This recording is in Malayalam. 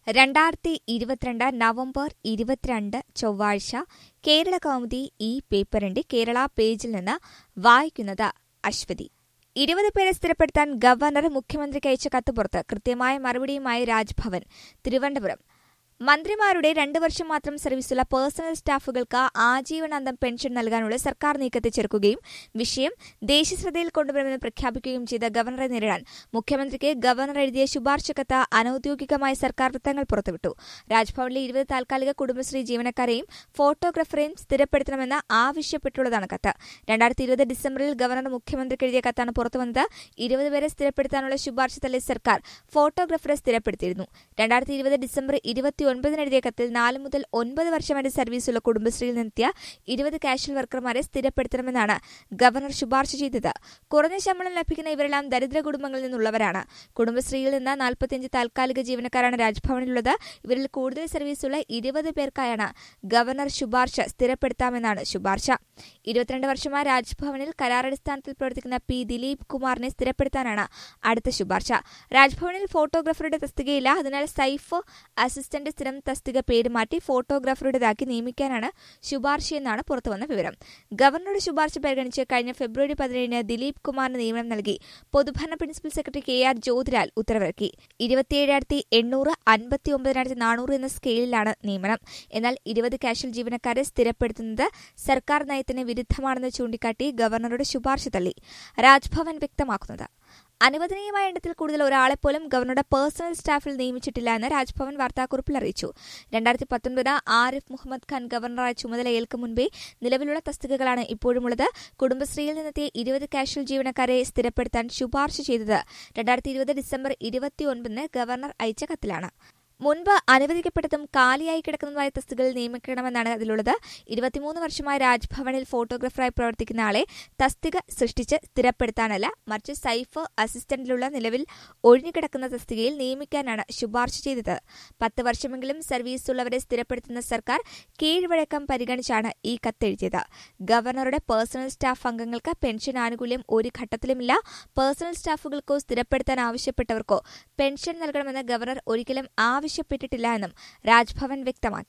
രണ്ടായിരത്തി ഇരുപത്തിരണ്ട് നവംബർ ഇരുപത്തിരണ്ട് ചൊവ്വാഴ്ച കേരള കൗമുദി ഈ പേപ്പറിന്റെ കേരള പേജിൽ നിന്ന് വായിക്കുന്നത് അശ്വതി ഇരുപത് പേരെ സ്ഥിരപ്പെടുത്താൻ ഗവർണർ മുഖ്യമന്ത്രിക്ക് അയച്ച കത്ത് പുറത്ത് കൃത്യമായ മറുപടിയുമായി രാജ്ഭവൻ തിരുവനന്തപുരം മന്ത്രിമാരുടെ രണ്ടു വർഷം മാത്രം സർവീസുള്ള പേഴ്സണൽ സ്റ്റാഫുകൾക്ക് ആജീവനാന്തം പെൻഷൻ നൽകാനുള്ള സർക്കാർ നീക്കത്തെ ചെറുക്കുകയും വിഷയം ദേശശ്രദ്ധയിൽ കൊണ്ടുവരുമെന്ന് പ്രഖ്യാപിക്കുകയും ചെയ്ത ഗവർണറെ നേരിടാൻ മുഖ്യമന്ത്രിക്ക് ഗവർണർ എഴുതിയ ശുപാർശ കത്ത് അനൌദ്യോഗികമായി സർക്കാർ വൃത്തങ്ങൾ പുറത്തുവിട്ടു രാജ്ഭവനിലെ ഇരുപത് താൽക്കാലിക കുടുംബശ്രീ ജീവനക്കാരെയും ഫോട്ടോഗ്രാഫറെയും സ്ഥിരപ്പെടുത്തണമെന്ന് ആവശ്യപ്പെട്ടുള്ളതാണ് കത്ത് രണ്ടായിരത്തി ഇരുപത് ഡിസംബറിൽ ഗവർണർ മുഖ്യമന്ത്രിക്ക് എഴുതിയ കത്താണ് പുറത്തുവന്നത് ഇരുപത് പേരെ സ്ഥിരപ്പെടുത്താനുള്ള ശുപാർശ തള്ളിയ സർക്കാർ ഫോട്ടോഗ്രാഫറെ സ്ഥിരപ്പെടുത്തിയിരുന്നു രണ്ടായിരത്തി ഇരുപത് ഡിസംബർ ഇരുപത്തി ഒൻപതിന് എഴുതിയ കത്തിൽ നാല് മുതൽ ഒൻപത് വർഷം വരെ സർവീസുള്ള കുടുംബശ്രീയിൽ നിന്നെത്തിയ ഇരുപത് കാഷ്വൽ വർക്കർമാരെ സ്ഥിരപ്പെടുത്തണമെന്നാണ് ഗവർണർ ശുപാർശ ചെയ്തത് കുറഞ്ഞ ശമ്പളം ലഭിക്കുന്ന ഇവരെല്ലാം ദരിദ്ര കുടുംബങ്ങളിൽ നിന്നുള്ളവരാണ് കുടുംബശ്രീയിൽ നിന്ന് നാൽപ്പത്തിയഞ്ച് താൽക്കാലിക ജീവനക്കാരാണ് രാജ്ഭവനിലുള്ളത് ഇവരിൽ കൂടുതൽ സർവീസുള്ള ഇരുപത് പേർക്കായാണ് ഗവർണർ ശുപാർശ സ്ഥിരപ്പെടുത്താമെന്നാണ് ശുപാർശ ഇരുപത്തിരണ്ട് വർഷമായി രാജ്ഭവനിൽ കരാറടിസ്ഥാനത്തിൽ പ്രവർത്തിക്കുന്ന പി ദിലീപ് കുമാറിനെ സ്ഥിരപ്പെടുത്താനാണ് അടുത്ത ശുപാർശ രാജ്ഭവനിൽ ഫോട്ടോഗ്രാഫറുടെ തസ്തികയില്ല അതിനാൽ സൈഫ് അസിസ്റ്റന്റ് സ്ഥിരം തസ്തിക പേര് മാറ്റി ഫോട്ടോഗ്രാഫറുടേതാക്കി നിയമിക്കാനാണ് ശുപാർശയെന്നാണ് പുറത്തുവന്ന വിവരം ഗവർണറുടെ ശുപാർശ പരിഗണിച്ച് കഴിഞ്ഞ ഫെബ്രുവരി പതിനേഴിന് ദിലീപ് കുമാറിന് നിയമനം നൽകി പൊതുഭരണ principal secretary K R Jyothilal ഉത്തരവിറക്കി ഇരുപത്തിയേഴായിരത്തി എണ്ണൂറ് അൻപത്തി ഒമ്പതിനായിരത്തി നാനൂറ് എന്ന സ്കെയിലിലാണ് നിയമനം എന്നാൽ ഇരുപത് കാഷ്വൽ ജീവനക്കാരെ സ്ഥിരപ്പെടുത്തുന്നത് സർക്കാർ നയത്തിന് വിരുദ്ധമാണെന്ന് ചൂണ്ടിക്കാട്ടി ഗവർണറുടെ ശുപാർശ തള്ളി രാജ്ഭവൻ വ്യക്തമാക്കുന്നത് അനുവദനീയമായ എണ്ണത്തിൽ കൂടുതൽ ഒരാളെപ്പോലും ഗവർണറുടെ പേഴ്സണൽ സ്റ്റാഫിൽ നിയമിച്ചിട്ടില്ല എന്ന് രാജ്ഭവൻ വാർത്താക്കുറിപ്പിൽ അറിയിച്ചു രണ്ടായിരത്തി പത്തൊൻപത് ആരിഫ് മുഹമ്മദ് ഖാൻ ഗവർണറായി ചുമതല ഏൽക്കും മുൻപേ നിലവിലുള്ള തസ്തികകളാണ് ഇപ്പോഴുമുള്ളത് കുടുംബശ്രീയിൽ നിന്നെത്തിയ ഇരുപത് കാഷ്വൽ ജീവനക്കാരെ സ്ഥിരപ്പെടുത്താൻ ശുപാർശ ചെയ്തത് രണ്ടായിരത്തി ഇരുപത് ഡിസംബർ ഇരുപത്തിയൊൻപതിന് ഗവർണർ അയച്ച കത്തിലാണ് മുൻപ് അനുവദിക്കപ്പെട്ടതും കാലിയായി കിടക്കുന്നതുമായ തസ്തികകളിൽ നിയമിക്കണമെന്നാണ് അതിലുള്ളത് ഇരുപത്തിമൂന്ന് വർഷമായി രാജ്ഭവനിൽ ഫോട്ടോഗ്രാഫറായി പ്രവർത്തിക്കുന്ന ആളെ തസ്തിക സൃഷ്ടിച്ച് സ്ഥിരപ്പെടുത്താനല്ല മറിച്ച് സൈഫ് അസിസ്റ്റന്റിലുള്ള നിലവിൽ ഒഴിഞ്ഞുകിടക്കുന്ന തസ്തികയിൽ നിയമിക്കാനാണ് ശുപാർശ ചെയ്തത് പത്ത് വർഷമെങ്കിലും സർവീസുള്ളവരെ സ്ഥിരപ്പെടുത്തുന്ന സർക്കാർ കീഴ്വഴക്കം പരിഗണിച്ചാണ് ഈ കത്തെഴുതിയത് ഗവർണറുടെ പേഴ്സണൽ സ്റ്റാഫ് അംഗങ്ങൾക്ക് പെൻഷൻ ആനുകൂല്യം ഒരു ഘട്ടത്തിലുമില്ല പേഴ്സണൽ സ്റ്റാഫുകൾക്കോ സ്ഥിരപ്പെടുത്താൻ ആവശ്യപ്പെട്ടവർക്കോ പെൻഷൻ നൽകണമെന്ന് ഗവർണർ ഒരിക്കലും ആവശ്യപ്പെട്ടിട്ടില്ല എന്നും രാജ്ഭവൻ വ്യക്തമാക്കി